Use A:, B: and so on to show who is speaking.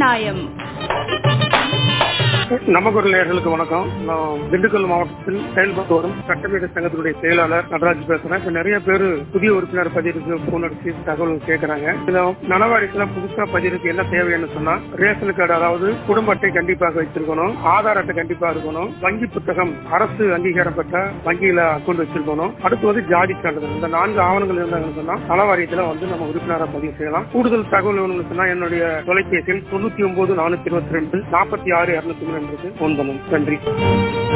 A: நியாயம்
B: நமக்குரல் நேயர்களுக்கு வணக்கம் நான் திண்டுக்கல் மாவட்டத்தில் செயல்பட்டு வரும் சட்டமேத சங்கத்தினுடைய செயலாளர் நடராஜ் பேசுறேன் இப்ப நிறைய பேர் புதிய உறுப்பினர் பதிவுக்கு போன் அடிச்சு தகவல் கேட்கறாங்க இதுல நலவாரிசுல புதுசா பதிவுக்கு என்ன தேவைன்னு சொன்னா ரேஷன் கார்டு அதாவது குடும்ப அட்டை கண்டிப்பாக வச்சிருக்கணும் ஆதார் அட்டை கண்டிப்பா இருக்கணும் வங்கி புத்தகம் அரசு அங்கீகாரம் பெற்ற வங்கியில அக்கௌண்ட் வச்சிருக்கணும் அடுத்து வந்து ஜாதி சான்றிதழ் இந்த நான்கு ஆவணங்கள் இருந்தாங்கன்னு சொன்னா நலவாரியத்துல வந்து நம்ம உறுப்பினராக பதிவு செய்யலாம் கூடுதல் தகவல் வேணும்னு சொன்னா என்னுடைய தொலைபேசி தொண்ணூத்தி ஒன்பது நானூத்தி இருபத்தி ரெண்டு நாற்பத்தி ஆறு இருநூத்தி ரெண்டுக்கு போன் பண்ணும் நன்றி